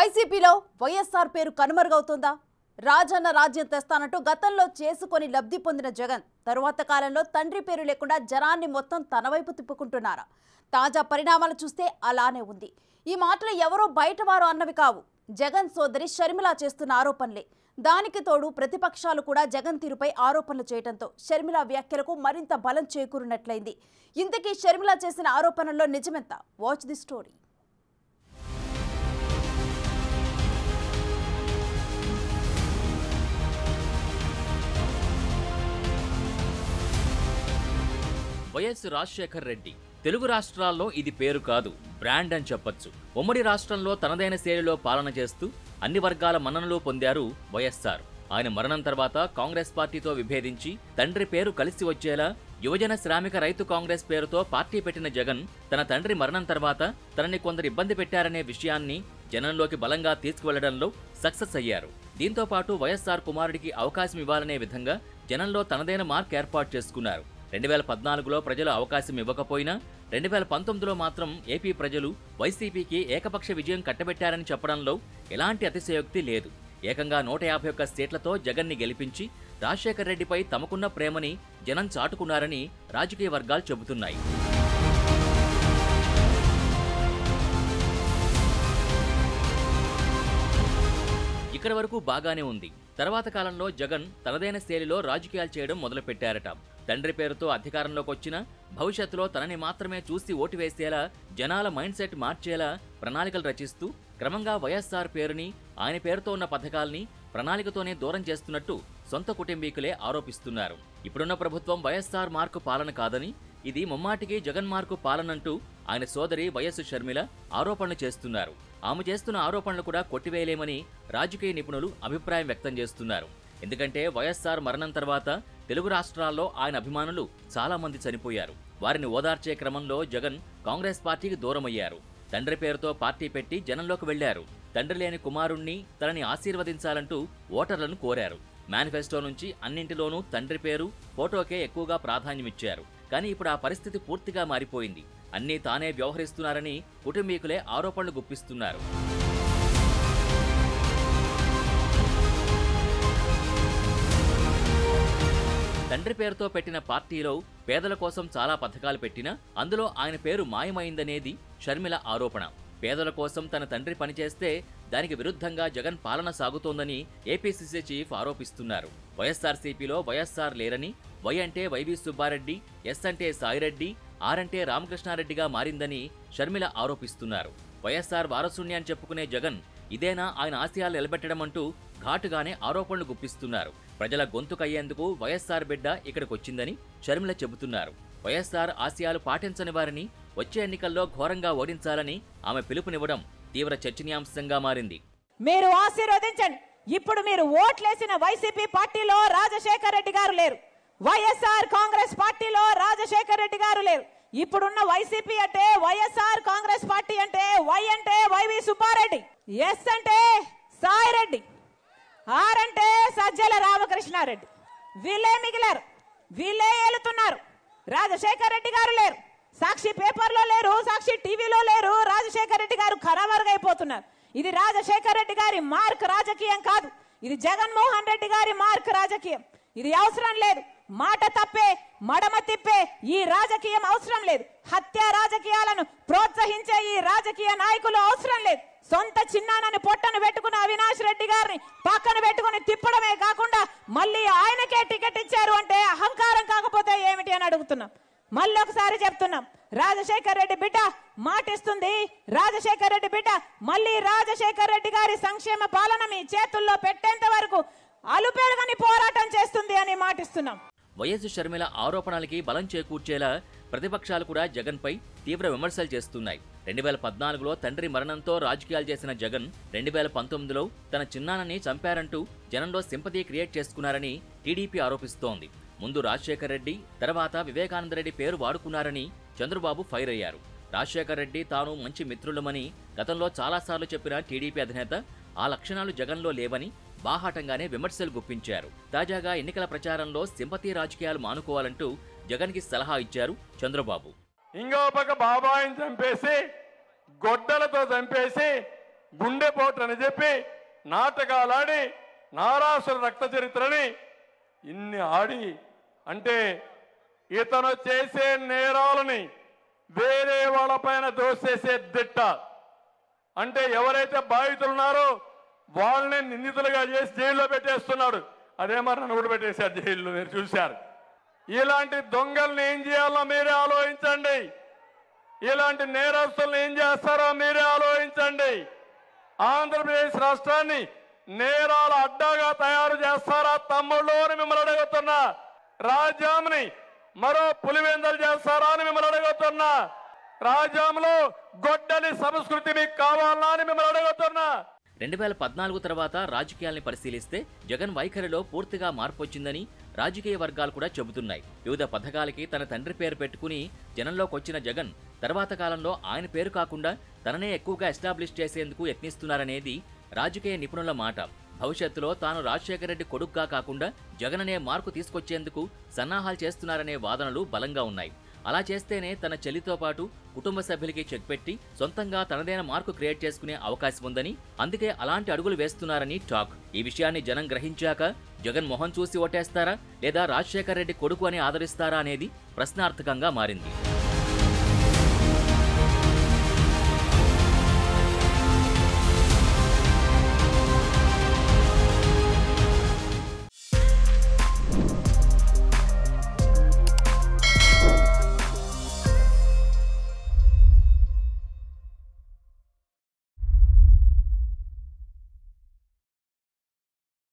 వైసీపీలో వైఎస్ఆర్ పేరు కనుమరుగవుతుందా రాజన్న రాజ్యం తెస్తానంటూ గతంలో చేసుకొని లబ్ధి పొందిన జగన్ తరువాత కాలంలో తండ్రి పేరు లేకుండా జనాన్ని మొత్తం తన వైపు తిప్పుకుంటున్నారా తాజా పరిణామాలు చూస్తే అలానే ఉంది ఈ మాటలు ఎవరో బయటవారు అన్నవి కావు జగన్ సోదరి షర్మిల చేస్తున్న ఆరోపణలే దానికి తోడు ప్రతిపక్షాలు కూడా జగన్ తీరుపై ఆరోపణలు చేయడంతో షర్మిల వ్యాఖ్యలకు మరింత బలం చేకూరినట్లయింది ఇంతకీ షర్మిల చేసిన ఆరోపణల్లో నిజమెంత watch the story Y S Rajasekhar Reddy Telugu రాష్ట్రాల్లో ఇది పేరు కాదు బ్రాండ్ అని చెప్పొచ్చు ఉమ్మడి రాష్ట్రంలో తనదైన శైలిలో పాలన చేస్తూ అన్ని వర్గాల మన్ననలు పొందారు వైఎస్ఆర్ ఆయన మరణం తర్వాత కాంగ్రెస్ పార్టీతో విభేదించి తండ్రి పేరు కలిసి వచ్చేలా యువజన శ్రామిక రైతు కాంగ్రెస్ పేరుతో పార్టీ పెట్టిన జగన్ తన తండ్రి మరణం తర్వాత తనని కొందరు ఇబ్బంది పెట్టారనే విషయాన్ని జనంలోకి బలంగా తీసుకువెళ్లడంలో సక్సెస్ అయ్యారు దీంతో పాటు వైఎస్ఆర్ కుమారుడికి అవకాశం ఇవ్వాలనే విధంగా జనంలో తనదైన మార్క్ ఏర్పాటు చేసుకున్నారు రెండు వేల పద్నాలుగులో ప్రజలు అవకాశం ఇవ్వకపోయినా రెండు వేల పంతొమ్మిదిలో మాత్రం ఏపీ ప్రజలు వైసీపీకి ఏకపక్ష విజయం కట్టబెట్టారని చెప్పడంలో ఎలాంటి అతిశయోక్తి లేదు ఏకంగా నూట యాభై ఒక్క సీట్లతో జగన్ని గెలిపించి రాజశేఖర్ రెడ్డిపై తమకున్న ప్రేమని జనం చాటుకున్నారని రాజకీయ వర్గాలు చెబుతున్నాయి ఇక్కడి వరకు బాగానే ఉంది తర్వాత కాలంలో జగన్ తనదైన శైలిలో రాజకీయాలు చేయడం మొదలుపెట్టారట తండ్రి పేరుతో అధికారంలోకి వచ్చిన భవిష్యత్తులో తనని మాత్రమే చూసి ఓటు వేసేలా జనాల మైండ్ సెట్ మార్చేలా ప్రణాళికలు రచిస్తూ క్రమంగా వైఎస్ఆర్ పేరుని ఆయన పేరుతో ఉన్న పథకాల్ని ప్రణాళికతోనే దూరం చేస్తున్నట్టు సొంత కుటుంబీకులే ఆరోపిస్తున్నారు ఇప్పుడున్న ప్రభుత్వం వైఎస్ఆర్ మార్కు పాలన కాదని ఇది ముమ్మాటికి జగన్ మార్కు పాలనంటూ ఆయన సోదరి వైఎస్ షర్మిల ఆరోపణలు చేస్తున్నారు ఆమె చేస్తున్న ఆరోపణలు కూడా కొట్టివేయలేమని రాజకీయ నిపుణులు అభిప్రాయం వ్యక్తం చేస్తున్నారు ఎందుకంటే వైఎస్ఆర్ మరణం తర్వాత తెలుగు రాష్ట్రాల్లో ఆయన అభిమానులు చాలా మంది చనిపోయారు వారిని ఓదార్చే క్రమంలో జగన్ కాంగ్రెస్ పార్టీకి దూరమయ్యారు తండ్రి పేరుతో పార్టీ పెట్టి జనంలోకి వెళ్లారు తండ్రి లేని కుమారుణ్ణి తనని ఆశీర్వదించాలంటూ ఓటర్లను కోరారు మేనిఫెస్టో నుంచి అన్నింటిలోనూ తండ్రి పేరు ఫోటోకే ఎక్కువగా ప్రాధాన్యమిచ్చారు కానీ ఇప్పుడు ఆ పరిస్థితి పూర్తిగా మారిపోయింది అన్నీ తానే వ్యవహరిస్తున్నారని కుటుంబీకులే ఆరోపణలు గుప్పిస్తున్నారు తండ్రి పేరుతో పెట్టిన పార్టీలో పేదల కోసం చాలా పథకాలు పెట్టినా అందులో ఆయన పేరు మాయమైందనేది షర్మిల ఆరోపణ పేదల కోసం తన తండ్రి పనిచేస్తే దానికి విరుద్ధంగా జగన్ పాలన సాగుతోందని ఏపీసీసీ చీఫ్ ఆరోపిస్తున్నారు వైఎస్ఆర్సీపీలో వైఎస్ఆర్ లేరని వై అంటే వైవి సుబ్బారెడ్డి ఎస్ అంటే సాయిరెడ్డి ఆర్ అంటే రామకృష్ణారెడ్డిగా మారిందని షర్మిల ఆరోపిస్తున్నారు వైఎస్ఆర్ వారసుణ్ణి అని చెప్పుకునే జగన్ ఇదేనా ఆయన ఆశయాలు నిలబెట్టడం అంటూ ఘాటుగానే ఆరోపణలు గుప్పిస్తున్నారు ప్రజల గొంతుకయ్యేందుకు వైఎస్ఆర్ బిడ్డ ఇక్కడికొచ్చిందని షర్మిల చెబుతున్నారు వైఎస్ఆర్ ఆశయాలు పాటించని వారిని వచ్చే ఎన్నికల్లో ఘోరంగా ఓడించాలని ఆమె పిలుపునివ్వడం తీవ్ర చర్చనీయాంశంగా మారింది మీరు ఆశీర్వదించండి ఇప్పుడు మీరు ఓట్లేసిన వైసీపీ పార్టీలో రాజశేఖర్ రెడ్డి గారు లేరు వైఎస్ఆర్ కాంగ్రెస్ పార్టీలో రాజశేఖర్ రెడ్డి గారు లేరు ఇప్పుడున్న వైసీపీ అంటే వైఎస్ఆర్ కాంగ్రెస్ పార్టీ అంటే వై అంటే వైవి సుబ్బారెడ్డి ఎస్ అంటే సాయిరెడ్డి ఆర్ అంటే సజ్జల రామకృష్ణారెడ్డి వీళ్ళే మిగిలారు వీళ్ళే ఏలుతున్నారు రాజశేఖర్ రెడ్డి గారు లేరు సాక్షి పేపర్లో లేరు సాక్షి టీవీలో లేరు రాజశేఖర్ రెడ్డి గారు ఖరామరుగైపోతున్నారు ఇది రాజశేఖర్ రెడ్డి గారి మార్క్ రాజకీయం కాదు ఇది జగన్మోహన్ రెడ్డి గారి మార్క్ రాజకీయం ఇది అవసరం లేదు మాట తప్పే మడమ తిప్పే ఈ రాజకీయం అవసరం లేదు హత్య రాజకీయాలను ప్రోత్సహించే ఈ రాజకీయ నాయకులు అవసరం లేదు సొంత చిన్నానని పొట్టను పెట్టుకున్న అవినాష్ రెడ్డి గారిని పక్కన పెట్టుకుని తిప్పడమే కాకుండా మళ్ళీ ఆయనకే టికెట్ ఇచ్చారు అంటే అహంకారం కాకపోతే ఏమిటి అని అడుగుతున్నాం మళ్ళీ ఒకసారి చెప్తున్నాం రాజశేఖర్ రెడ్డి బిడ్డ మాటిస్తుంది రాజశేఖర్ రెడ్డి బిడ్డ మళ్ళీ రాజశేఖర్ రెడ్డి గారి సంక్షేమ పాలన మీ చేతుల్లో పెట్టేంత వరకు అలుపెరగని పోరాటం చేస్తుంది అని మాటిస్తున్నాం వైఎస్ షర్మిల ఆరోపణలకి బలం చేకూర్చేలా ప్రతిపక్షాలు కూడా జగన్పై తీవ్ర విమర్శలు చేస్తున్నాయి రెండు వేల పద్నాలుగులో తండ్రి మరణంతో రాజకీయాలు చేసిన జగన్ రెండు వేల పంతొమ్మిదిలో తన చిన్నాన్నని చంపారంటూ జనంలో సింపతి క్రియేట్ చేసుకున్నారని టీడీపీ ఆరోపిస్తోంది ముందు రాజశేఖర్ రెడ్డి తర్వాత వివేకానంద రెడ్డి పేరు వాడుకున్నారని చంద్రబాబు ఫైర్ అయ్యారు రాజశేఖర్ రెడ్డి తాను మంచి మిత్రులమని గతంలో చాలాసార్లు చెప్పిన టీడీపీ అధినేత ఆ లక్షణాలు జగన్లో లేవని బాహాటంగానే విమర్శలు గుప్పించారు తాజాగా ఎన్నికల ప్రచారంలో సింపతి రాజకీయాలు మానుకోవాలంటూ జగన్కి సలహా ఇచ్చారు చంద్రబాబు ఇంకో పక్క బాబాయిని చంపేసి గొడ్డలతో చంపేసి గుండెపోటు అని చెప్పి నాటకాలాడి నారాసుర రక్త చరిత్రని ఇన్ని ఆడి అంటే ఇతను చేసే నేరాలని వేరే వాళ్ళపైన దోసేసే దిట్ట అంటే ఎవరైతే బాధితులు ఉన్నారో వాళ్ళని నిందితులుగా చేసి జైల్లో పెట్టేస్తున్నాడు అదే మరి నన్ను కూడా పెట్టేశారు జైల్లో మీరు చూశారు ఇలాంటి దొంగల్ని ఏం చేయాలో మీరే ఆలోచించండి ఇలాంటి నేరస్తులను ఏం చేస్తారో మీరే ఆలోచించండి ఆంధ్రప్రదేశ్ రాష్ట్రాన్ని నేరాల అడ్డాగా తయారు చేస్తారా తమ్ముళ్ళు అని మిమ్మల్ని అడుగుతున్నా రాజ్యాంని మరో పులివెందలు చేస్తారా అని మిమ్మల్ని అడుగుతున్నా రాజ్యాంలో గొడ్డలి సంస్కృతి మీకు కావాలా అని మిమ్మల్ని అడుగుతున్నా రెండు వేల పద్నాలుగు తర్వాత రాజకీయాల్ని పరిశీలిస్తే జగన్ వైఖరిలో పూర్తిగా మార్పు వచ్చిందని రాజకీయ వర్గాలు కూడా చెబుతున్నాయి వివిధ పథకాలకి తన తండ్రి పేరు పెట్టుకుని జనంలోకి వచ్చిన జగన్ తర్వాత కాలంలో ఆయన పేరు కాకుండా తననే ఎక్కువగా ఎస్టాబ్లిష్ చేసేందుకు యత్నిస్తున్నారనేది రాజకీయ నిపుణుల మాట భవిష్యత్తులో తాను రాజశేఖర రెడ్డి కొడుకుగా కాకుండా జగన్ అనే మార్కు తీసుకొచ్చేందుకు సన్నాహాలు చేస్తున్నారనే వాదనలు బలంగా ఉన్నాయి అలా చేస్తేనే తన చెల్లితో పాటు కుటుంబ సభ్యులకి చెక్ పెట్టి సొంతంగా తనదైన మార్కు క్రియేట్ చేసుకునే అవకాశం ఉందని అందుకే అలాంటి అడుగులు వేస్తున్నారని టాక్ ఈ విషయాన్ని జనం గ్రహించాక జగన్ మొహం చూసి ఓటేస్తారా లేదా రాజశేఖర్ రెడ్డి కొడుకు అని ఆదరిస్తారా అనేది ప్రశ్నార్థకంగా మారింది